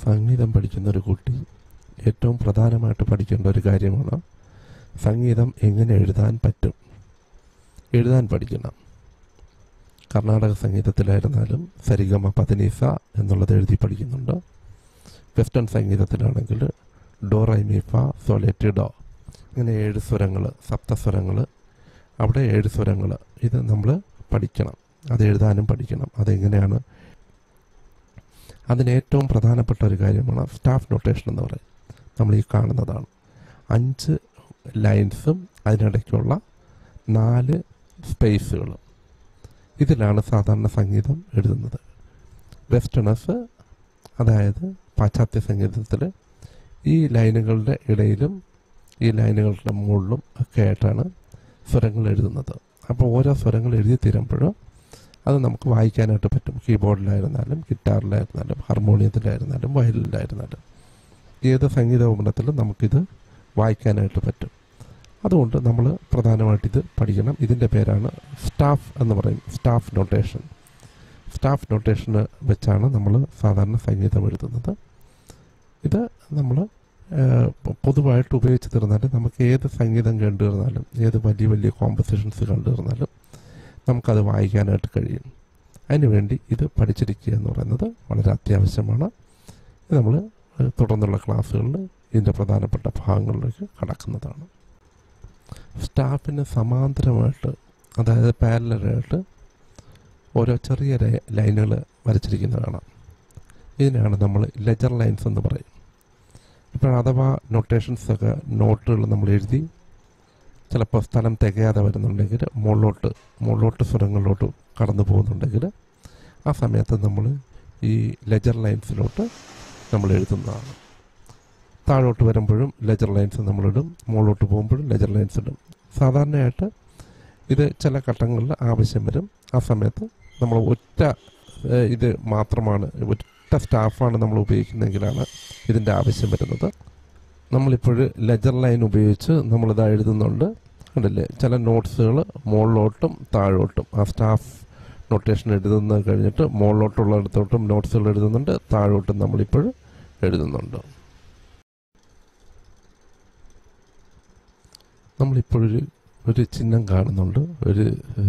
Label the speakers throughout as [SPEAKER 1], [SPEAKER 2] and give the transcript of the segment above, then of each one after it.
[SPEAKER 1] സംഗീതം പഠിക്കുന്ന ഒരു കുട്ടി ഏറ്റവും പ്രധാനമായിട്ട് പഠിക്കേണ്ട ഒരു കാര്യമാണ് സംഗീതം എങ്ങനെ എഴുതാൻ പറ്റും എഴുതാൻ പഠിക്കണം കർണാടക സംഗീതത്തിലായിരുന്നാലും സരിഗമ പതനീസ എന്നുള്ളത് എഴുതി പഠിക്കുന്നുണ്ട് വെസ്റ്റേൺ സംഗീതത്തിലാണെങ്കിൽ ഡോ റൈമീഫ സോലേറ്റി ഡോ ഇങ്ങനെ ഏഴ് സ്വരങ്ങൾ സപ്തസ്വരങ്ങൾ അവിടെ ഏഴ് സ്വരങ്ങൾ ഇത് നമ്മൾ പഠിക്കണം അത് എഴുതാനും പഠിക്കണം അതെങ്ങനെയാണ് അതിന് ഏറ്റവും പ്രധാനപ്പെട്ട ഒരു കാര്യമാണ് സ്റ്റാഫ് നൊട്ടേഷൻ എന്ന് പറയും നമ്മൾ ഈ കാണുന്നതാണ് അഞ്ച് ലൈൻസും അതിനിടയ്ക്കുള്ള നാല് സ്പേസുകളും ഇതിലാണ് സാധാരണ സംഗീതം എഴുതുന്നത് വെസ്റ്റേണേഴ്സ് അതായത് പാശ്ചാത്യ സംഗീതത്തിൽ ഈ ലൈനുകളുടെ ഇടയിലും ഈ ലൈനുകളുടെ മുകളിലും ഒക്കെ ആയിട്ടാണ് സ്വരങ്ങൾ എഴുതുന്നത് അപ്പോൾ ഓരോ സ്വരങ്ങൾ എഴുതി തീരുമ്പോഴും അത് നമുക്ക് വായിക്കാനായിട്ട് പറ്റും കീബോർഡിലായിരുന്നാലും ഗിറ്റാറിലായിരുന്നാലും ഹാർമോണിയത്തിലായിരുന്നാലും വയലിലായിരുന്നാലും ഏത് സംഗീത ഉപകരണത്തിലും നമുക്കിത് വായിക്കാനായിട്ട് പറ്റും അതുകൊണ്ട് നമ്മൾ പ്രധാനമായിട്ട് ഇത് പഠിക്കണം ഇതിൻ്റെ പേരാണ് സ്റ്റാഫ് എന്ന് പറയും സ്റ്റാഫ് നൊട്ടേഷൻ സ്റ്റാഫ് നൊട്ടേഷന് വെച്ചാണ് നമ്മൾ സാധാരണ സംഗീതം എഴുതുന്നത് ഇത് നമ്മൾ പൊതുവായിട്ട് ഉപയോഗിച്ച് തീർന്നാൽ നമുക്ക് ഏത് സംഗീതം കണ്ടു തീർന്നാലും ഏത് വലിയ വലിയ കോമ്പസിഷൻസ് കണ്ടു തീർന്നാലും നമുക്കത് വായിക്കാനായിട്ട് കഴിയും അതിനുവേണ്ടി ഇത് പഠിച്ചിരിക്കുക എന്ന് പറയുന്നത് വളരെ അത്യാവശ്യമാണ് ഇത് നമ്മൾ തുടർന്നുള്ള ക്ലാസ്സുകളിൽ ഇതിൻ്റെ പ്രധാനപ്പെട്ട ഭാഗങ്ങളിലേക്ക് കടക്കുന്നതാണ് സ്റ്റാഫിന് സമാന്തരമായിട്ട് അതായത് പാരലായിട്ട് ഓരോ ചെറിയ ലൈനുകൾ വരച്ചിരിക്കുന്നത് കാണാം ഇതിനാണ് നമ്മൾ ലെജർ ലൈൻസ് എന്ന് പറയും ഇപ്പോൾ അഥവാ നൊട്ടേഷൻസ് ഒക്കെ നോട്ടുകൾ നമ്മൾ എഴുതി ചിലപ്പോൾ സ്ഥലം തികയാതെ വരുന്നുണ്ടെങ്കിൽ മുകളിലോട്ട് മുകളിലോട്ട് സ്വരങ്ങളിലോട്ട് കടന്നു പോകുന്നുണ്ടെങ്കിൽ ആ സമയത്ത് നമ്മൾ ഈ ലെജർ ലൈൻസിലോട്ട് നമ്മൾ എഴുതുന്നതാണ് താഴോട്ട് വരുമ്പോഴും ലെജർ ലൈൻസ് നമ്മളിടും മുകളിലോട്ട് പോകുമ്പോഴും ലെജർ ലൈൻസ് ഇടും സാധാരണയായിട്ട് ഇത് ചില ഘട്ടങ്ങളിൽ ആവശ്യം വരും ആ സമയത്ത് നമ്മൾ ഒറ്റ ഏഹ്, ഇത് മാത്രമാണ് ഒറ്റ സ്റ്റാഫാണ് നമ്മൾ ഉപയോഗിക്കുന്നതെങ്കിലാണ് ഇതിൻ്റെ ആവശ്യം വരുന്നത് നമ്മളിപ്പോൾ ലെജർ ലൈൻ ഉപയോഗിച്ച് നമ്മളിത് എഴുതുന്നുണ്ട് കണ്ടില്ലേ ചില നോട്ട്സുകൾ മുകളിലോട്ടും താഴോട്ടും ആ സ്റ്റാഫ് നൊട്ടേഷൻ എഴുതുന്നത് കഴിഞ്ഞിട്ട് മുകളിലോട്ടുള്ളിടത്തോട്ടും നോട്ട്സുകൾ എഴുതുന്നുണ്ട് താഴോട്ടും നമ്മളിപ്പോൾ എഴുതുന്നുണ്ട് നമ്മളിപ്പോഴൊരു ഒരു ചിഹ്നം കാണുന്നുണ്ട് ഒരു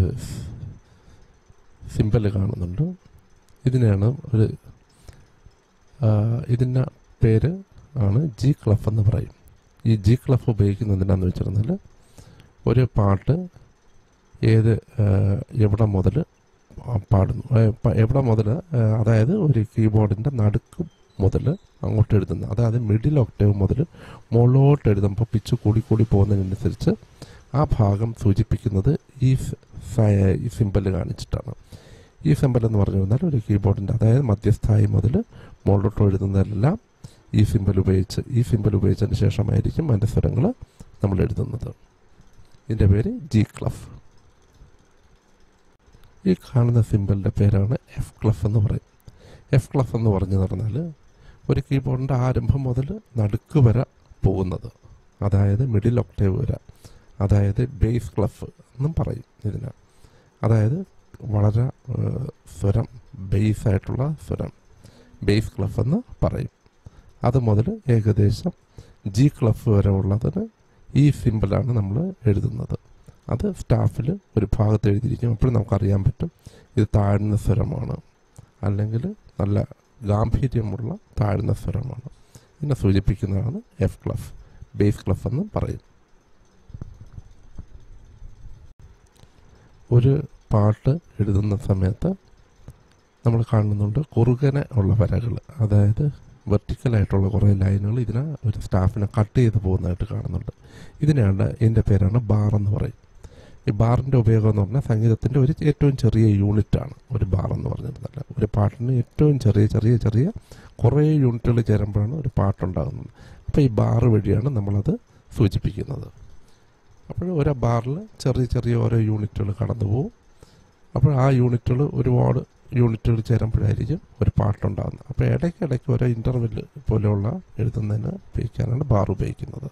[SPEAKER 1] സിമ്പൽ കാണുന്നുണ്ട് ഇതിനെയാണ് ഒരു ആ, ഇതിൻ്റെ പേര് ആണ് ജി ക്ലഫ് എന്ന് പറയും ഈ ജി ക്ലഫ് ഉപയോഗിക്കുന്നത് എന്തിനാന്ന് വെച്ചിരുന്നാൽ ഒരു പാട്ട് ഏത് ആ, എവിടെ മുതൽ പാടുന്നു ആ, പ- എവിടെ മുതൽ ആ, അതായത് ഒരു കീബോർഡിൻ്റെ നടുക്ക് മുതൽ അങ്ങോട്ട് എഴുതുന്നു അതായത് മിഡിൽ ഒക്ടേവ് മുതൽ മുകളിലോട്ട് എഴുതുമ്പോൾ പിച്ച് കൂടി കൂടി പോകുന്നതിനനുസരിച്ച് ആ ഭാഗം സൂചിപ്പിക്കുന്നത് ഈ സ്- സ- ഈ സിമ്പൽ കാണിച്ചിട്ടാണ് ഈ സിമ്പൽ എന്ന് പറഞ്ഞു കഴിഞ്ഞാൽ ഒരു കീബോർഡിൻ്റെ അതായത് മധ്യസ്ഥായി മുതൽ മുകളിലോട്ട് എഴുതുന്നതെല്ലാം ഈ സിമ്പൽ ഉപയോഗിച്ച് ഈ സിമ്പൽ ഉപയോഗിച്ചതിന് ശേഷമായിരിക്കും അതിൻ്റെ സ്വരങ്ങൾ നമ്മൾ എഴുതുന്നത് ഇതിൻ്റെ പേര് ജി ക്ലഫ് ഈ കാണുന്ന സിമ്പലിൻ്റെ പേരാണ് എഫ് ക്ലഫ് എന്ന് പറയും എഫ് ക്ലഫ് എന്ന് പറഞ്ഞു പറഞ്ഞാൽ ഒരു കീബോർഡിൻ്റെ ആരംഭം മുതൽ നടുക്ക് വരെ പോകുന്നത് അതായത് മിഡിൽ ഒക്ടേവ് വരെ അതായത് ബേസ് ക്ലഫ് എന്നും പറയും ഇതിന് അതായത് വളരെ ഏഹ്, സ്വരം ബേസ് ആയിട്ടുള്ള സ്വരം ബേസ് ക്ലഫ് എന്ന് പറയും അത് മുതൽ ഏകദേശം ജി ക്ലഫ് വരെ ഉള്ളതിന് ഈ സിമ്പിളാണ് നമ്മൾ എഴുതുന്നത് അത് സ്റ്റാഫിൽ ഒരു ഭാഗത്ത് എഴുതിയിരിക്കും അപ്പോൾ നമുക്കറിയാൻ പറ്റും ഇത് താഴ്ന്ന സ്വരമാണ് അല്ലെങ്കിൽ നല്ല ഗാംഭീര്യമുള്ള താഴ്ന്ന സ്വരമാണ് ഇതിനെ സൂചിപ്പിക്കുന്നതാണ് എഫ് ക്ലഫ് ബേസ് ക്ലഫ് എന്ന് പറയും ഒരു പാട്ട് എഴുതുന്ന സമയത്ത് നമ്മൾ കാണുന്നുണ്ട് കുറുകനെ ഉള്ള വരകൾ അതായത് വെർട്ടിക്കലായിട്ടുള്ള കുറേ ലൈനുകൾ ഇതിനെ ഒരു സ്റ്റാഫിനെ കട്ട് ചെയ്ത് പോകുന്നതായിട്ട് കാണുന്നുണ്ട് ഇതിനെയാണ് ഇതിൻ്റെ പേരാണ് ബാർ എന്ന് പറയും ഈ ബാറിൻ്റെ ഉപയോഗം എന്ന് പറഞ്ഞാൽ സംഗീതത്തിൻ്റെ ഒരു ഏറ്റവും ചെറിയ യൂണിറ്റാണ് ഒരു ബാർ എന്ന് പറഞ്ഞിരുന്നത് ഒരു പാട്ടിന് ഏറ്റവും ചെറിയ ചെറിയ ചെറിയ കുറേ യൂണിറ്റുകൾ ചേരുമ്പോഴാണ് ഒരു പാട്ടുണ്ടാകുന്നത് അപ്പോൾ ഈ ബാർ വഴിയാണ് നമ്മളത് സൂചിപ്പിക്കുന്നത് അപ്പോൾ ഓരോ ബാറിൽ ചെറിയ ചെറിയ ഓരോ യൂണിറ്റുകൾ കടന്നു പോകും അപ്പോൾ ആ യൂണിറ്റുകൾ ഒരുപാട് യൂണിറ്റുകൾ ചേരുമ്പോഴായിരിക്കും ഒരു പാട്ടുണ്ടാകുന്നത് അപ്പോൾ ഇടയ്ക്കിടയ്ക്ക് ഓരോ ഇൻ്റർവെല് പോലെയുള്ള എഴുതുന്നതിന് ഉപയോഗിക്കാനാണ് ബാർ ഉപയോഗിക്കുന്നത്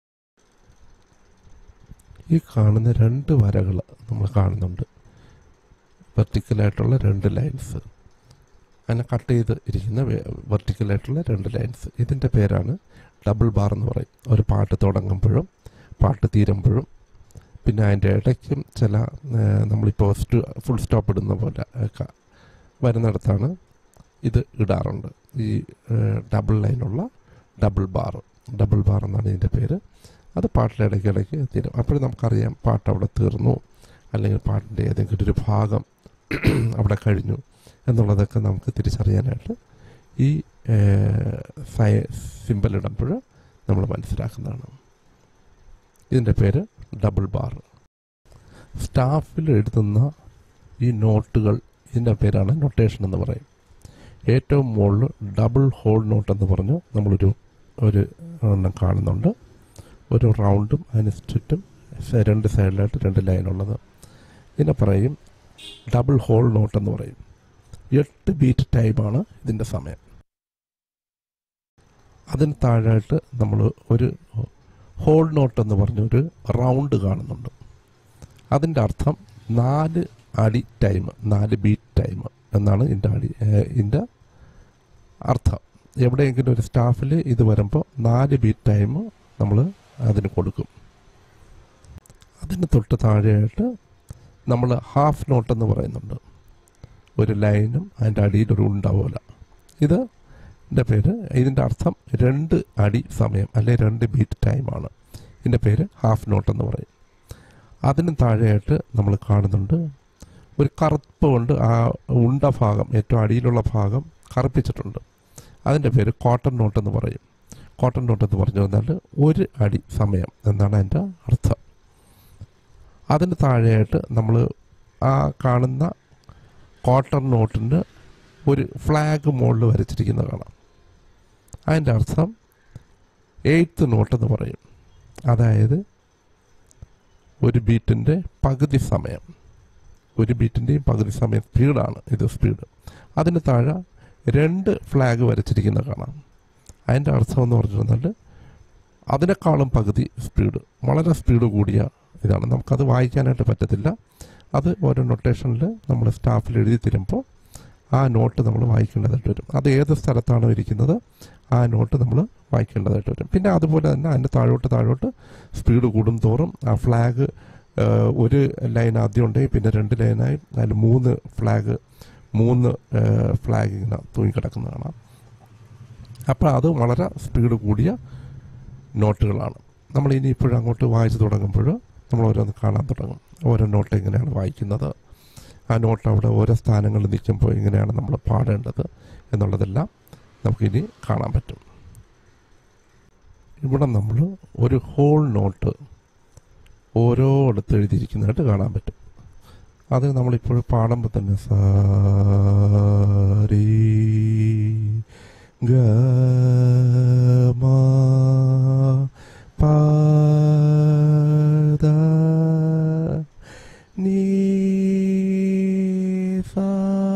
[SPEAKER 1] ഈ കാണുന്ന രണ്ട് വരകൾ നമ്മൾ കാണുന്നുണ്ട് വെർട്ടിക്കലായിട്ടുള്ള രണ്ട് ലൈൻസ് അങ്ങനെ കട്ട് ചെയ്ത് ഇരിക്കുന്ന വെർട്ടിക്കലായിട്ടുള്ള രണ്ട് ലൈൻസ് ഇതിൻ്റെ പേരാണ് ഡബിൾ ബാർ എന്ന് പറയും ഒരു പാട്ട് തുടങ്ങുമ്പോഴും പാട്ട് തീരുമ്പോഴും പിന്നെ അതിൻ്റെ ഇടയ്ക്കും ചില ഏഹ്, നമ്മളിപ്പോൾ സ്റ്റു ഫുൾ സ്റ്റോപ്പ് ഇടുന്ന പോലെ ഒക്കെ വരുന്നിടത്താണ് ഇത് ഇടാറുണ്ട് ഈ ഏഹ്, ഡബിൾ ലൈനുള്ള ഡബിൾ ബാർ ഡബിൾ ബാർ എന്നാണ് ഇതിൻ്റെ പേര് അത് പാട്ടിൻ്റെ ഇടയ്ക്ക് ഇടയ്ക്ക് തീരും അപ്പോൾ നമുക്കറിയാം പാട്ട് അവിടെ തീർന്നു അല്ലെങ്കിൽ പാട്ടിൻ്റെ ഏതെങ്കിലും ഒരു ഭാഗം അവിടെ കഴിഞ്ഞു എന്നുള്ളതൊക്കെ നമുക്ക് തിരിച്ചറിയാനായിട്ട് ഈ സൈ സിമ്പിൾ ഇടുമ്പോൾ നമ്മൾ മനസ്സിലാക്കുന്നതാണ് ഇതിൻ്റെ പേര് ഡബിൾ ബാർ സ്റ്റാഫിൽ എഴുതുന്ന ഈ നോട്ടുകൾ ഇതിൻ്റെ പേരാണ് നൊട്ടേഷൻ എന്ന് പറയും ഏറ്റവും മുകളിൽ ഡബിൾ ഹോൾ നോട്ട് എന്ന് പറഞ്ഞ് നമ്മളൊരു ഒരു എണ്ണം കാണുന്നുണ്ട് ഒരു റൗണ്ടും അതിന് ചുറ്റും സ- രണ്ട് സൈഡിലായിട്ട് രണ്ട് ലൈനുള്ളത് ഇതിനെ പറയും ഡബിൾ ഹോൾ നോട്ട് എന്ന് പറയും എട്ട് ബീറ്റ് ടൈമാണ് ഇതിൻ്റെ സമയം അതിന് താഴായിട്ട് നമ്മൾ ഒരു ഹോൾ നോട്ട് എന്ന് പറഞ്ഞൊരു റൗണ്ട് കാണുന്നുണ്ട് അതിൻ്റെ അർത്ഥം നാല് അടി ടൈം നാല് ബീറ്റ് ടൈം എന്നാണ് ഇതിൻ്റെ അടി ഏഹ്, ഇതിൻ്റെ അർത്ഥം എവിടെയെങ്കിലും ഒരു സ്റ്റാഫിൽ ഇത് വരുമ്പോൾ നാല് ബീറ്റ് ടൈം നമ്മൾ അതിന് കൊടുക്കും അതിന് തൊട്ട് താഴെയായിട്ട് നമ്മൾ ഹാഫ് നോട്ട് എന്ന് പറയുന്നുണ്ട് ഒരു ലൈനും അതിൻ്റെ അടിയിൽ ഒരു ഉണ്ട പോലെ ഇത് ഇതിൻ്റെ പേര് ഇതിൻ്റെ അർത്ഥം രണ്ട് അടി സമയം അല്ലെ രണ്ട് ബീറ്റ് ടൈമാണ് ഇതിൻ്റെ പേര് ഹാഫ് നോട്ട് എന്ന് പറയും അതിന് താഴെയായിട്ട് നമ്മൾ കാണുന്നുണ്ട് ഒരു കറുപ്പ് കൊണ്ട് ആ ഉണ്ട ഭാഗം ഏറ്റവും അടിയിലുള്ള ഭാഗം കറുപ്പിച്ചിട്ടുണ്ട് അതിൻ്റെ പേര് കോട്ടൺ നോട്ട് എന്ന് പറയും കോട്ടൺ നോട്ട് എന്ന് പറഞ്ഞു വന്നാൽ ഒരു അടി സമയം എന്നാണ് അതിൻ്റെ അർത്ഥം അതിന് താഴെയായിട്ട് നമ്മൾ ആ കാണുന്ന കോട്ടൺ നോട്ടിൻ്റെ ഒരു ഫ്ലാഗ് മുകളിൽ വരച്ചിരിക്കുന്നത് കാണാം അതിൻ്റെ അർത്ഥം എയ്ത്ത് നോട്ട് എന്ന് പറയും അതായത് ഒരു ബീറ്റിൻ്റെ പകുതി സമയം ഒരു ബീറ്റിൻ്റെയും പകുതി സമയം സ്പീഡാണ് ഇത് സ്പീഡ് അതിന് താഴെ രണ്ട് ഫ്ലാഗ് വരച്ചിരിക്കുന്ന കാണാം അതിൻ്റെ അർത്ഥം എന്ന് പറഞ്ഞു വന്നാൽ അതിനേക്കാളും പകുതി സ്പീഡ് വളരെ സ്പീഡ് കൂടിയ ഇതാണ് നമുക്കത് വായിക്കാനായിട്ട് പറ്റത്തില്ല അത് ഓരോ നൊട്ടേഷനിൽ നമ്മൾ സ്റ്റാഫിൽ എഴുതി തരുമ്പോൾ ആ നോട്ട് നമ്മൾ വായിക്കേണ്ടതായിട്ട് വരും അത് ഏത് സ്ഥലത്താണോ ഇരിക്കുന്നത് ആ നോട്ട് നമ്മൾ വായിക്കേണ്ടതായിട്ട് വരും പിന്നെ അതുപോലെ തന്നെ അതിൻ്റെ താഴോട്ട് താഴോട്ട് സ്പീഡ് കൂടും തോറും ആ ഫ്ലാഗ് ഒരു ലൈൻ ആദ്യം ഉണ്ടെങ്കിൽ പിന്നെ രണ്ട് ലൈനായി അതിൽ മൂന്ന് ഫ്ലാഗ് മൂന്ന് ഫ്ലാഗ് ഇങ്ങനെ തൂങ്ങിക്കിടക്കുന്ന കാണാം അപ്പോൾ അത് വളരെ സ്പീഡ് കൂടിയ നോട്ടുകളാണ് നമ്മൾ ഇനി ഇപ്പോഴും അങ്ങോട്ട് വായിച്ചു തുടങ്ങുമ്പോൾ നമ്മൾ ഓരോന്ന് കാണാൻ തുടങ്ങും ഓരോ നോട്ട് എങ്ങനെയാണ് വായിക്കുന്നത് ആ നോട്ട് അവിടെ ഓരോ സ്ഥാനങ്ങളിൽ നിൽക്കുമ്പോൾ എങ്ങനെയാണ് നമ്മൾ പാടേണ്ടത് എന്നുള്ളതെല്ലാം നമുക്കിനി കാണാൻ പറ്റും ഇവിടെ നമ്മൾ ഒരു ഹോൾ നോട്ട് ഓരോ ഇടത്ത് എഴുതിയിരിക്കുന്നതായിട്ട് കാണാൻ പറ്റും അത് നമ്മളിപ്പോൾ പാടുമ്പോൾ തന്നെ സാരി ഗ മാ പാദ നീ സാ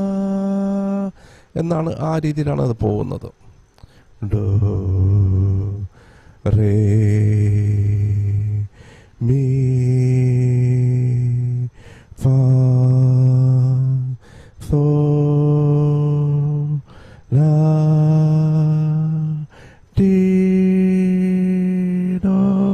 [SPEAKER 1] എന്നാണ് ആ രീതിയിലാണ് അത് പോകുന്നത് do re mi fa so la ti do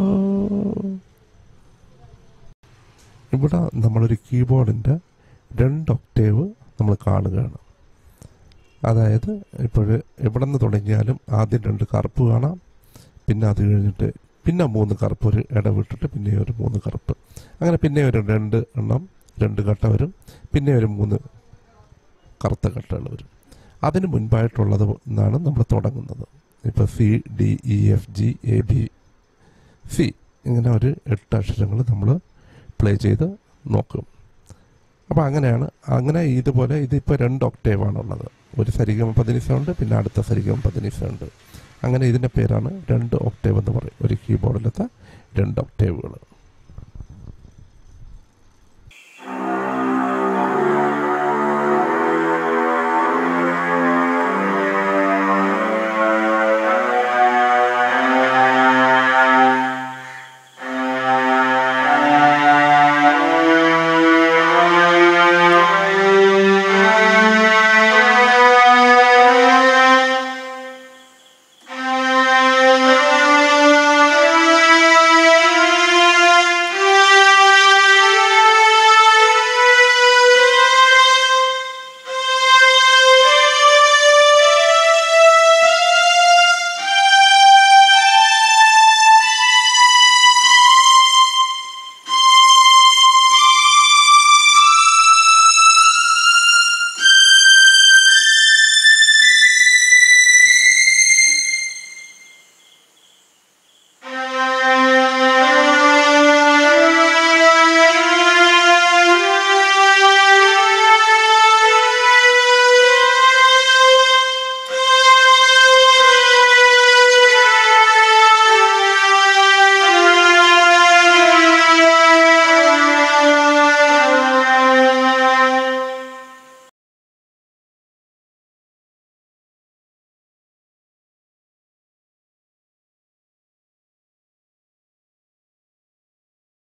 [SPEAKER 1] ഇവിടെ നമ്മളൊരു കീബോർഡിൻ്റെ രണ്ട് ഒക്ടേവ് നമ്മൾ കാണുകയാണ് അതായത് ഇപ്പോൾ എവിടെ നിന്ന് തുടങ്ങിയാലും ആദ്യം രണ്ട് കറുപ്പ് കാണാം പിന്നെ അത് കഴിഞ്ഞിട്ട് പിന്നെ മൂന്ന് കറുപ്പ് ഒരു ഇടവിട്ടിട്ട് പിന്നെ ഒരു മൂന്ന് കറുപ്പ് അങ്ങനെ പിന്നെ ഒരു രണ്ട് എണ്ണം രണ്ട് കട്ട വരും പിന്നെ ഒരു മൂന്ന് കറുത്ത കട്ടകൾ വരും അതിന് മുൻപായിട്ടുള്ളത് നിന്നാണ് നമ്മൾ തുടങ്ങുന്നത് ഇപ്പോൾ C D E F G A B C ഇങ്ങനെ ഒരു എട്ട് അക്ഷരങ്ങൾ നമ്മൾ പ്ലേ ചെയ്ത് നോക്കും അപ്പോൾ അങ്ങനെയാണ് അങ്ങനെ ഇതുപോലെ ഇതിപ്പോൾ രണ്ട് ഒക്ടേവാണുള്ളത് ഒരു സരിഗമ പതിനിസ ഉണ്ട് പിന്നെ അടുത്ത സരിഗമ പതിനിസ ഉണ്ട് അങ്ങനെ ഇതിൻ്റെ പേരാണ് രണ്ട് ഒക്ടേവ് എന്ന് പറയും ഒരു കീബോർഡിലത്തെ രണ്ട് ഒക്ടേവുകൾ